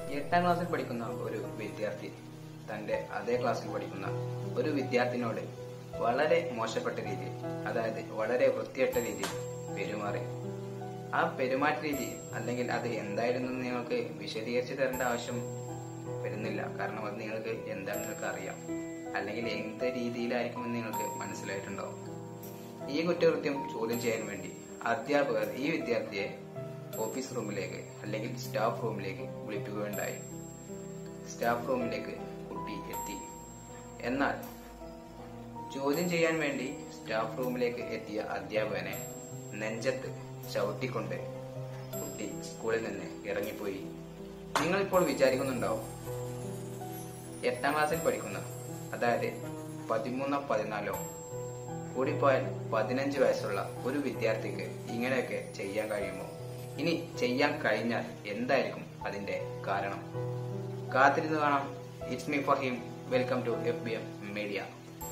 എട്ടാം ക്ലാസ്സിൽ പഠിക്കുന്ന ഒരു വിദ്യാർത്ഥി തന്റെ അതേ ക്ലാസ്സിൽ പഠിക്കുന്ന ഒരു വിദ്യാർത്ഥിനോട് വളരെ മോശപ്പെട്ട രീതിയിൽ അതായത് വളരെ വൃത്തികെട്ട രീതിയിൽ പെരുമാറി ആ പെരുമാറ്റ രീതി അല്ലെങ്കിൽ അത് എന്തായിരുന്നു എന്ന് നിങ്ങൾക്ക് വിശദീകരിച്ച് തരേണ്ട ആവശ്യം വരുന്നില്ല കാരണം അത് നിങ്ങൾക്ക് എന്താണെന്ന് നിങ്ങൾക്ക് അറിയാം അല്ലെങ്കിൽ എന്ത് രീതിയിലായിരിക്കുമെന്ന് നിങ്ങൾക്ക് മനസ്സിലായിട്ടുണ്ടാവും ഈ കുറ്റകൃത്യം ചോദ്യം ചെയ്യാൻ വേണ്ടി അധ്യാപകർ ഈ വിദ്യാർത്ഥിയെ ഓഫീസ് റൂമിലേക്ക് അല്ലെങ്കിൽ സ്റ്റാഫ് റൂമിലേക്ക് വിളിപ്പിക്കുകയുണ്ടായി സ്റ്റാഫ് റൂമിലേക്ക് കുട്ടി എത്തി എന്നാൽ ചോദ്യം ചെയ്യാൻ വേണ്ടി സ്റ്റാഫ് റൂമിലേക്ക് എത്തിയ അധ്യാപകനെ നെഞ്ചത്ത് ചവിട്ടിക്കൊണ്ട് കുട്ടി സ്കൂളിൽ നിന്ന് ഇറങ്ങിപ്പോയി നിങ്ങൾ ഇപ്പോൾ വിചാരിക്കുന്നുണ്ടാവും എട്ടാം ക്ലാസ്സിൽ പഠിക്കുന്ന അതായത് പതിമൂന്നോ പതിനാലോ കൂടിപ്പോയാൽ പതിനഞ്ച് വയസ്സുള്ള ഒരു വിദ്യാർത്ഥിക്ക് ഇങ്ങനെയൊക്കെ ചെയ്യാൻ കഴിയുമോ ഇനി ചെയ്യാൻ കഴിഞ്ഞാൽ എന്തായിരിക്കും അതിന്റെ കാരണം കാത്തിരുന്ന് കാണാം it's me Faheem welcome to F B M media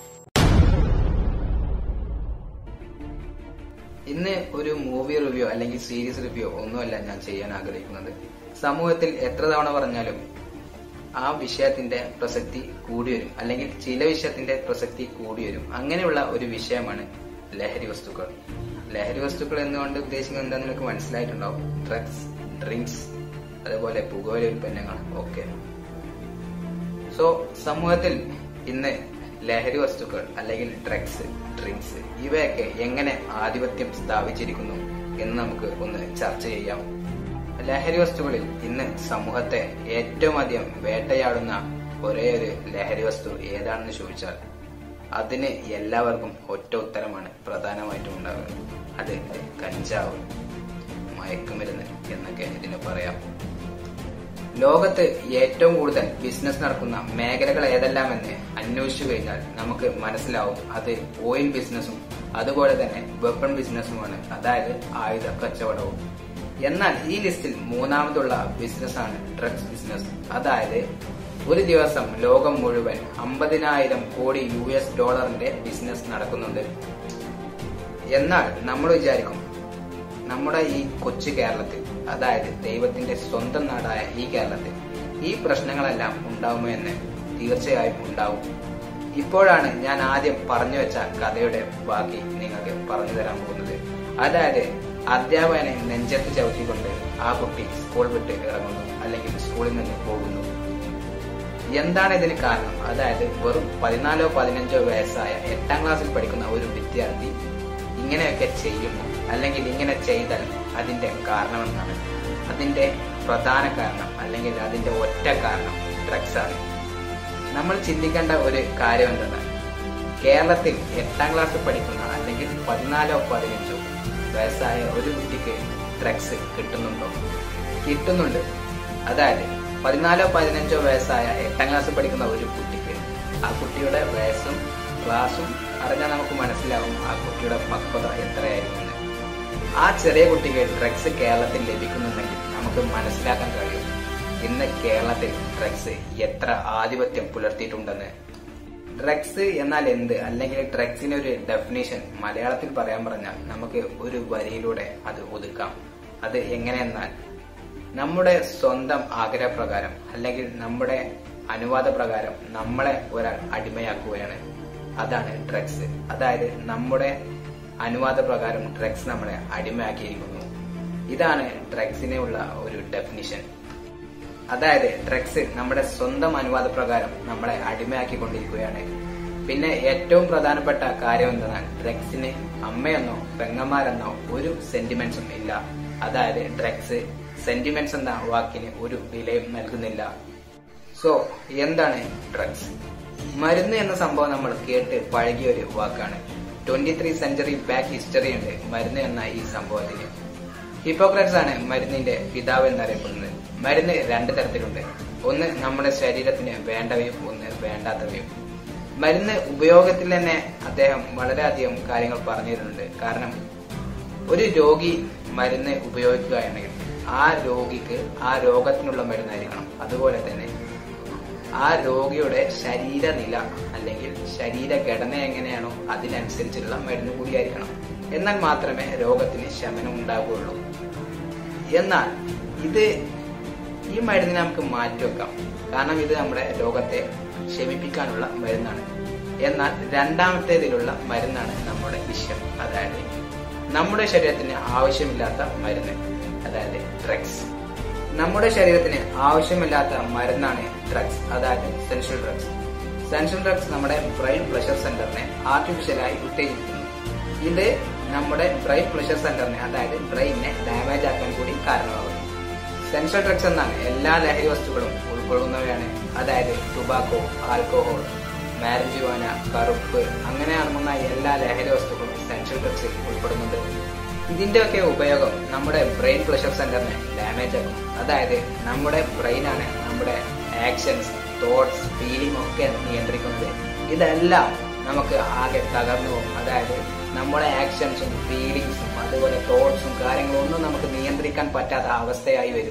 ഇന്ന് ഒരു മൂവി റിവ്യൂ അല്ലെങ്കിൽ സീരീസ് റിവ്യൂ ഒന്നുമല്ല ഞാൻ ചെയ്യാൻ ആഗ്രഹിക്കുന്നത് സമൂഹത്തിൽ എത്ര തവണ പറഞ്ഞാലും ആ വിഷയത്തിന്റെ പ്രസക്തി കൂടി വരും അല്ലെങ്കിൽ ചില വിഷയത്തിന്റെ പ്രസക്തി കൂടി വരും അങ്ങനെയുള്ള ഒരു വിഷയമാണ് ലഹരി വസ്തുക്കൾ ലഹരി വസ്തുക്കൾ എന്നുകൊണ്ട് ഉദ്ദേശിക്കുന്നത് എന്താന്ന് നിങ്ങൾക്ക് മനസ്സിലായിട്ടുണ്ടാവും ഡ്രഗ്സ് ഡ്രിങ്ക്സ് അതുപോലെ പുകവലി ഉൽപ്പന്നങ്ങൾ ഒക്കെ സോ സമൂഹത്തിൽ ഇന്ന് ലഹരി വസ്തുക്കൾ അല്ലെങ്കിൽ ഡ്രഗ്സ് ഡ്രിങ്ക്സ് ഇവയൊക്കെ എങ്ങനെ ആധിപത്യം സ്ഥാപിച്ചിരിക്കുന്നു എന്ന് നമുക്ക് ഒന്ന് ചർച്ച ചെയ്യാം ലഹരി വസ്തുക്കളിൽ ഇന്ന് സമൂഹത്തെ ഏറ്റവും അധികം വേട്ടയാടുന്ന ഒരേ ഒരു ലഹരി വസ്തു ഏതാണെന്ന് ചോദിച്ചാൽ അതിന് എല്ലാവർക്കും ഒറ്റ ഉത്തരമാണ് പ്രധാനമായിട്ടും ഉണ്ടാവുക അത് കഞ്ചാവ് മയക്കുമരുന്ന് എന്നൊക്കെ ഇതിന് പറയാം ലോകത്ത് ഏറ്റവും കൂടുതൽ ബിസിനസ് നടക്കുന്ന മേഖലകൾ ഏതെല്ലാമെന്ന് അന്വേഷിച്ചു കഴിഞ്ഞാൽ നമുക്ക് മനസ്സിലാവും അത് ഓയിൽ ബിസിനസ്സും അതുപോലെ തന്നെ വെപ്പൺ ബിസിനസ്സുമാണ് അതായത് ആയുധ കച്ചവടവും എന്നാൽ ഈ ലിസ്റ്റിൽ മൂന്നാമതുള്ള ബിസിനസ്സാണ് ഡ്രഗ്സ് ബിസിനസ് അതായത് ഒരു ദിവസം ലോകം മുഴുവൻ അമ്പതിനായിരം കോടി യു എസ് ഡോളറിന്റെ ബിസിനസ് നടക്കുന്നുണ്ട് എന്നാൽ നമ്മൾ വിചാരിക്കും നമ്മുടെ ഈ കൊച്ചു കേരളത്തിൽ അതായത് ദൈവത്തിന്റെ സ്വന്തം നാടായ ഈ കേരളത്തിൽ ഈ പ്രശ്നങ്ങളെല്ലാം ഉണ്ടാവുമോ എന്ന് തീർച്ചയായും ഉണ്ടാവും ഇപ്പോഴാണ് ഞാൻ ആദ്യം പറഞ്ഞു വെച്ച കഥയുടെ ബാക്കി നിങ്ങൾക്ക് പറഞ്ഞു തരാൻ പോകുന്നത് അതായത് അധ്യാപകനെ നെഞ്ചത്ത് ചവിട്ടിക്കൊണ്ട് ആ കുട്ടി സ്കൂൾ വിട്ട് ഇറങ്ങുന്നു അല്ലെങ്കിൽ സ്കൂളിൽ നിന്ന് പോകുന്നു എന്താണ് ഇതിന് കാരണം അതായത് വെറും പതിനാലോ പതിനഞ്ചോ വയസ്സായ എട്ടാം ക്ലാസ്സിൽ പഠിക്കുന്ന ഒരു വിദ്യാർത്ഥി ഇങ്ങനെയൊക്കെ ചെയ്യുമോ അല്ലെങ്കിൽ ഇങ്ങനെ ചെയ്താൽ അതിന്റെ കാരണമെന്നാണ് അതിന്റെ പ്രധാന കാരണം അല്ലെങ്കിൽ അതിന്റെ ഒറ്റ കാരണം ഡ്രഗ്സ് ആണ് നമ്മൾ ചിന്തിക്കേണ്ട ഒരു കാര്യം എന്തെന്നാൽ കേരളത്തിൽ എട്ടാം ക്ലാസ് പഠിക്കുന്ന അല്ലെങ്കിൽ പതിനാലോ പതിനഞ്ചോ വയസ്സായ ഒരു കുട്ടിക്ക് ഡ്രഗ്സ് കിട്ടുന്നുണ്ടോ കിട്ടുന്നുണ്ട് അതായത് പതിനാലോ പതിനഞ്ചോ വയസ്സായ എട്ടാം ക്ലാസ് പഠിക്കുന്ന ഒരു കുട്ടിക്ക് ആ കുട്ടിയുടെ വയസ്സും ക്ലാസ്സും അറിഞ്ഞാൽ നമുക്ക് മനസ്സിലാവും ആ കുട്ടിയുടെ പക്വത എത്രയായിരിക്കും എന്ന് ആ ചെറിയ കുട്ടിക്ക് ഡ്രഗ്സ് കേരളത്തിൽ ലഭിക്കുന്നുണ്ടെങ്കിൽ നമുക്ക് മനസ്സിലാക്കാൻ കഴിയും ഇന്ന് കേരളത്തിൽ ഡ്രഗ്സ് എത്ര ആധിപത്യം പുലർത്തിയിട്ടുണ്ടെന്ന് ഡ്രഗ്സ് എന്നാൽ എന്ത് അല്ലെങ്കിൽ ഡ്രഗ്സിന് ഒരു ഡെഫിനേഷൻ മലയാളത്തിൽ പറയാൻ പറഞ്ഞാൽ നമുക്ക് ഒരു വരിയിലൂടെ അത് ഒതുക്കാം അത് എങ്ങനെയെന്നാൽ നമ്മുടെ സ്വന്തം ആഗ്രഹപ്രകാരം അല്ലെങ്കിൽ നമ്മുടെ അനുവാദ പ്രകാരം നമ്മളെ ഒരാൾ അടിമയാക്കുകയാണ് അതാണ് ഡ്രഗ്സ് അതായത് നമ്മുടെ അനുവാദ പ്രകാരം ഡ്രഗ്സ് നമ്മളെ അടിമയാക്കിയിരിക്കുന്നു ഇതാണ് ഡ്രഗ്സിനുള്ള ഒരു ഡെഫിനിഷൻ അതായത് ഡ്രഗ്സ് നമ്മുടെ സ്വന്തം അനുവാദ പ്രകാരം നമ്മളെ അടിമയാക്കിക്കൊണ്ടിരിക്കുകയാണ് പിന്നെ ഏറ്റവും പ്രധാനപ്പെട്ട കാര്യം എന്തെന്നാൽ ഡ്രഗ്സിന് അമ്മയെന്നോ പെങ്ങന്മാരെന്നോ ഒരു സെന്റിമെന്റ്സും ഇല്ല അതായത് ഡ്രഗ്സ് സെന്റിമെന്റ്സ് എന്ന വാക്കിന് ഒരു വിലയും നൽകുന്നില്ല സോ എന്താണ് ഡ്രഗ്സ് മരുന്ന് എന്ന സംഭവം നമ്മൾ കേട്ട് പഴകിയ ഒരു വാക്കാണ് twenty three century back history ഉണ്ട് മരുന്ന് എന്ന ഈ സംഭവത്തിന് ഹിപ്പോക്രറ്റ്സ് ആണ് മരുന്നിന്റെ പിതാവ് എന്നറിയപ്പെടുന്നത് മരുന്ന് രണ്ട് തരത്തിലുണ്ട് ഒന്ന് നമ്മുടെ ശരീരത്തിന് വേണ്ടവയും ഒന്ന് വേണ്ടാത്തവയും മരുന്ന് ഉപയോഗത്തിൽ തന്നെ അദ്ദേഹം വളരെയധികം കാര്യങ്ങൾ പറഞ്ഞു തരുന്നുണ്ട് കാരണം ഒരു രോഗി മരുന്ന് ഉപയോഗിക്കുകയാണെങ്കിൽ ആ രോഗിക്ക് ആ രോഗത്തിനുള്ള മരുന്നായിരിക്കണം അതുപോലെ തന്നെ ആ രോഗിയുടെ ശരീരനില അല്ലെങ്കിൽ ശരീരഘടന എങ്ങനെയാണോ അതിനനുസരിച്ചുള്ള മരുന്ന് കൂടിയായിരിക്കണം എന്നാൽ മാത്രമേ രോഗത്തിന് ശമനം ഉണ്ടാകുകയുള്ളൂ എന്നാൽ ഇത് ഈ മരുന്നിനെ നമുക്ക് മാറ്റിവെക്കാം കാരണം ഇത് നമ്മുടെ രോഗത്തെ ക്ഷമിപ്പിക്കാനുള്ള മരുന്നാണ് എന്നാൽ രണ്ടാമത്തേതിലുള്ള മരുന്നാണ് നമ്മുടെ വിഷം അതായത് നമ്മുടെ ശരീരത്തിന് ആവശ്യമില്ലാത്ത മരുന്ന് അതായത് ഡ്രഗ്സ് നമ്മുടെ ശരീരത്തിന് ആവശ്യമില്ലാത്ത മരുന്നാണ് ഡ്രഗ്സ് അതായത് സെൻഷ്യൽ ഡ്രഗ്സ് സെൻഷ്യൽ ഡ്രഗ്സ് നമ്മുടെ ബ്രെയിൻ പ്ലഷർ സെന്ററിനെ ആർട്ടിഫിഷ്യലായി ഉത്തേജിപ്പിക്കുന്നു ഇത് നമ്മുടെ ബ്രെയിൻ പ്ലഷർ സെന്ററിനെ അതായത് ബ്രെയിനിനെ ഡാമേജ് ആക്കാൻ കൂടി കാരണമാകുന്നു സെൻഷ്യൽ ഡ്രഗ്സ് എന്നാൽ എല്ലാ ലഹരി വസ്തുക്കളും ഉൾക്കൊള്ളുന്നവയാണ് അതായത് ടുബാക്കോ ആൽക്കോഹോൾ മാരഞ്ചുവാന കറുപ്പ് അങ്ങനെ അടങ്ങുന്ന എല്ലാ ലഹരി വസ്തുക്കളും സെൻഷ്യൽ ഡ്രഗ്സിൽ ഉൾപ്പെടുന്നുണ്ട് ഇതിന്റെയൊക്കെ ഉപയോഗം നമ്മുടെ ബ്രെയിൻ പ്ലഷർ സെന്ററിനെ ഡാമേജ് ആക്കും അതായത് നമ്മുടെ ബ്രെയിനാണ് നമ്മുടെ ആക്ഷൻസ് തോട്ട്സ് ഫീലിംഗ് ഒക്കെ നിയന്ത്രിക്കുന്നത് ഇതെല്ലാം നമുക്ക് ആകെ തകർന്നു പോകും അതായത് നമ്മുടെ ആക്ഷൻസും ഫീലിങ്സും അതുപോലെ തോട്ട്സും കാര്യങ്ങളും ഒന്നും നമുക്ക് നിയന്ത്രിക്കാൻ പറ്റാത്ത അവസ്ഥയായി വരും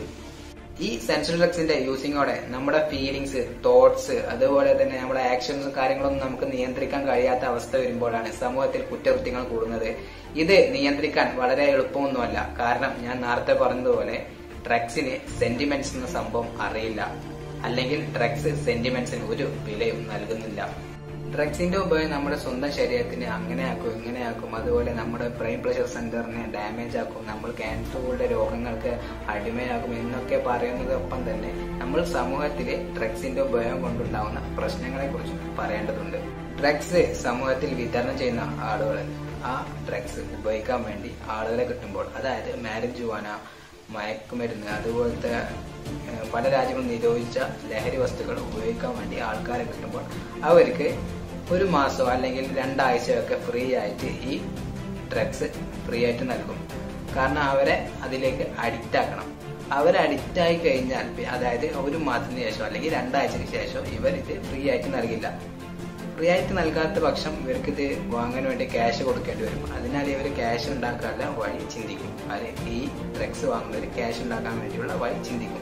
ഈ സെൻട്രൽ ഡ്രഗ്സിന്റെ യൂസിങ്ങോടെ നമ്മുടെ ഫീലിങ്സ് തോട്ട്സ് അതുപോലെ തന്നെ നമ്മുടെ ആക്ഷൻസും കാര്യങ്ങളൊന്നും നമുക്ക് നിയന്ത്രിക്കാൻ കഴിയാത്ത അവസ്ഥ വരുമ്പോഴാണ് സമൂഹത്തിൽ കുറ്റകൃത്യങ്ങൾ കൂടുന്നത് ഇത് നിയന്ത്രിക്കാൻ വളരെ എളുപ്പമൊന്നുമല്ല കാരണം ഞാൻ നേരത്തെ പറഞ്ഞതുപോലെ ഡ്രഗ്സിന് സെന്റിമെന്റ്സ് എന്ന സംഭവം അറിയില്ല അല്ലെങ്കിൽ ഡ്രഗ്സ് സെന്റിമെന്റ്സിന് ഒരു വിലയും നൽകുന്നില്ല ഡ്രഗ്സിന്റെ ഉപയോഗം നമ്മുടെ സ്വന്തം ശരീരത്തിന് അങ്ങനെ ആക്കും ഇങ്ങനെ ആക്കും അതുപോലെ നമ്മുടെ ബ്രെയിൻ പ്രഷർ സെന്ററിനെ ഡാമേജ് ആക്കും നമ്മൾ ക്യാൻസർ പോലുള്ള രോഗങ്ങൾക്ക് അടിമയാകും എന്നൊക്കെ പറയുന്നതൊപ്പം തന്നെ നമ്മൾ സമൂഹത്തിലെ ഡ്രഗ്സിന്റെ ഉപയോഗം കൊണ്ടുണ്ടാവുന്ന പ്രശ്നങ്ങളെ കുറിച്ച് പറയേണ്ടതുണ്ട് ഡ്രഗ്സ് സമൂഹത്തിൽ വിതരണം ചെയ്യുന്ന ആളുകൾ ആ ഡ്രഗ്സ് ഉപയോഗിക്കാൻ വേണ്ടി ആളുകളെ കിട്ടുമ്പോൾ അതായത് മാരേജ് ജുവാന മയക്കുമരുന്ന് അതുപോലത്തെ ഏഹ്, പല രാജ്യങ്ങളും നിരോധിച്ച ലഹരി വസ്തുക്കൾ ഉപയോഗിക്കാൻ വേണ്ടി ആൾക്കാരെ കിട്ടുമ്പോൾ അവർക്ക് ഒരു മാസമോ അല്ലെങ്കിൽ രണ്ടാഴ്ചയൊക്കെ ഫ്രീ ആയിട്ട് ഈ ഡ്രഗ്സ് ഫ്രീ ആയിട്ട് നൽകും കാരണം അവരെ അതിലേക്ക് അഡിക്റ്റ് ആക്കണം അവർ അഡിക്റ്റ് ആയി കഴിഞ്ഞാൽ പി- അതായത് ഒരു മാസത്തിന് ശേഷം അല്ലെങ്കിൽ രണ്ടാഴ്ചയ്ക്ക് ശേഷം ഇവർ ഇത് ഫ്രീ ആയിട്ട് നൽകില്ല ഫ്രീ ആയിട്ട് നൽകാത്ത പക്ഷം ഇവർക്ക് ഇത് വാങ്ങാൻ വേണ്ടി ക്യാഷ് കൊടുക്കേണ്ടി വരും അതിനാൽ ഇവർ ക്യാഷ് ഉണ്ടാക്കാനുള്ള വഴി ചിന്തിക്കും അത് ഈ ഡ്രഗ്സ് വാങ്ങുന്നവർ ക്യാഷ് ഉണ്ടാക്കാൻ വേണ്ടിയുള്ള വഴി ചിന്തിക്കും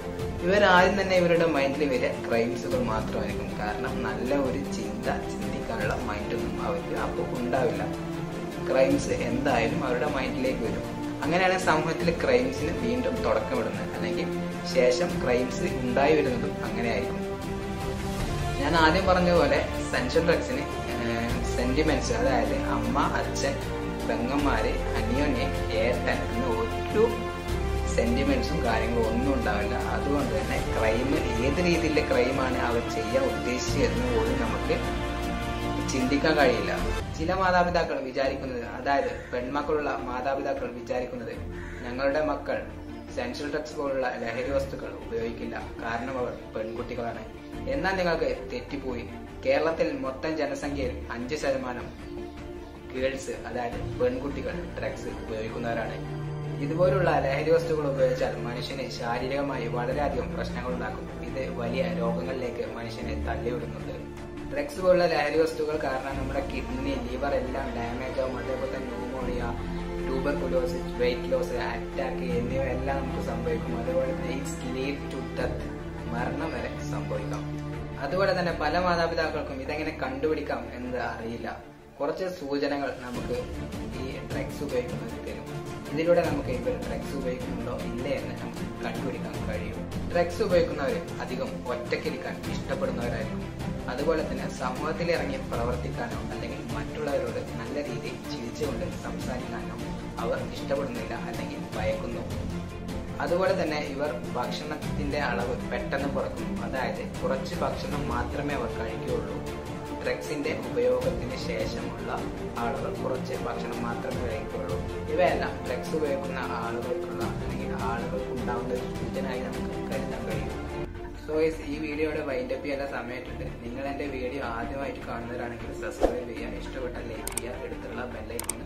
ഇവർ ആദ്യം തന്നെ ഇവരുടെ മൈൻഡിൽ വരെ ക്രൈംസുകൾ മാത്രമായിരിക്കും കാരണം നല്ല ഒരു ചിന്ത ചിന്തിക്കാനുള്ള മൈൻഡൊന്നും അവർക്ക് അപ്പോൾ ഉണ്ടാവില്ല ക്രൈംസ് എന്തായാലും അവരുടെ മൈൻഡിലേക്ക് വരും അങ്ങനെയാണ് സമൂഹത്തിൽ ക്രൈംസിന് വീണ്ടും തുടക്കമിടുന്നത് അല്ലെങ്കിൽ ശേഷം ക്രൈംസ് ഉണ്ടായി വരുന്നതും അങ്ങനെയായിരിക്കും ഞാൻ ആദ്യം പറഞ്ഞ പോലെ സെൻഷ്യൽ ഡ്രഗ്സിന് സെന്റിമെന്റ്സ് അതായത് അമ്മ അച്ഛൻ പെങ്ങന്മാര് അനിയന് ഏട്ടൻ എന്ന ഒരു സെന്റിമെന്റ്സും കാര്യങ്ങളും ഒന്നും ഉണ്ടാവില്ല അതുകൊണ്ട് തന്നെ ക്രൈം ഏത് രീതിയിലെ ക്രൈമാണ് അവർ ചെയ്യാൻ ഉദ്ദേശിച്ചതെന്ന് പോലും നമുക്ക് ചിന്തിക്കാൻ കഴിയില്ല ചില മാതാപിതാക്കൾ വിചാരിക്കുന്നത് അതായത് പെൺമക്കളുള്ള മാതാപിതാക്കൾ വിചാരിക്കുന്നത് ഞങ്ങളുടെ മക്കൾ സെൻട്രൽ ഡ്രഗ്സ് പോലുള്ള ലഹരി വസ്തുക്കൾ ഉപയോഗിക്കില്ല കാരണം അവർ പെൺകുട്ടികളാണ് എന്നാൽ നിങ്ങൾക്ക് തെറ്റിപ്പോയി കേരളത്തിൽ മൊത്തം ജനസംഖ്യയിൽ അഞ്ച് ശതമാനം ഗേൾസ് അതായത് പെൺകുട്ടികൾ ഡ്രഗ്സ് ഉപയോഗിക്കുന്നവരാണ് ഇതുപോലുള്ള ലഹരി വസ്തുക്കൾ ഉപയോഗിച്ചാൽ മനുഷ്യന് ശാരീരികമായി വളരെയധികം പ്രശ്നങ്ങൾ ഉണ്ടാക്കും ഇത് വലിയ രോഗങ്ങളിലേക്ക് മനുഷ്യനെ തള്ളിവിടുന്നുണ്ട് ഡ്രഗ്സ് പോലുള്ള ലഹരി വസ്തുക്കൾ കാരണം നമ്മുടെ കിഡ്നി ലിവർ എല്ലാം ഡാമേജ് ആവും അതേപോലെ തന്നെ pneumonia tuberculosis weight loss attack എന്നിവ എല്ലാം നമുക്ക് സംഭവിക്കും അതുപോലെ തന്നെ ഇറ്റ്സ് ലീഡ് ടു ഡെത്ത് മരണം വരെ സംഭവിക്കാം അതുപോലെ തന്നെ പല മാതാപിതാക്കൾക്കും ഇതെങ്ങനെ കണ്ടുപിടിക്കാം എന്നത് അറിയില്ല കുറച്ച് സൂചനകൾ നമുക്ക് ഈ ഡ്രഗ്സ് ഉപയോഗിക്കുന്നത് തരും ഇതിലൂടെ നമുക്ക് ഇവർ ഡ്രഗ്സ് ഉപയോഗിക്കുന്നുണ്ടോ ഇല്ലേ എന്ന് നമുക്ക് കണ്ടുപിടിക്കാൻ കഴിയും ഡ്രഗ്സ് ഉപയോഗിക്കുന്നവർ അധികം ഒറ്റയ്ക്കിരിക്കാൻ ഇഷ്ടപ്പെടുന്നവരായിരിക്കും അതുപോലെ തന്നെ സമൂഹത്തിൽ ഇറങ്ങി പ്രവർത്തിക്കാനോ അല്ലെങ്കിൽ മറ്റുള്ളവരോട് നല്ല രീതിയിൽ ചിരിച്ചുകൊണ്ട് സംസാരിക്കാനോ അവർ ഇഷ്ടപ്പെടുന്നില്ല അല്ലെങ്കിൽ ഭയക്കുന്നു അതുപോലെ തന്നെ ഇവർ ഭക്ഷണത്തിന്റെ അളവ് പെട്ടെന്ന് കുറക്കുന്നു അതായത് കുറച്ച് ഭക്ഷണം മാത്രമേ അവർ കഴിക്കുകയുള്ളൂ ഡ്രഗ്സിന്റെ ഉപയോഗത്തിന് ശേഷമുള്ള ആളുകൾ കുറച്ച് ഭക്ഷണം മാത്രമേ കഴിക്കുകയുള്ളൂ ഇവയെല്ലാം ഡ്രഗ്സ് ഉപയോഗിക്കുന്ന ആളുകൾക്കുള്ള അല്ലെങ്കിൽ ആളുകൾക്ക് ഉണ്ടാവുന്ന ഒരു സൂചനയായി നമുക്ക് കരുതാൻ കഴിയും സോ ഈ വീഡിയോയുടെ വൈൻഡപ്പ് ചെയ്യാൻ സമയത്തുണ്ട് നിങ്ങൾ എന്റെ വീഡിയോ ആദ്യമായിട്ട് കാണുന്നവരാണെങ്കിൽ സബ്സ്ക്രൈബ് ചെയ്യുക ഇഷ്ടപ്പെട്ട ലൈക്ക് ചെയ്യുക എടുത്തുള്ള ബെല്ലൈക്കൺ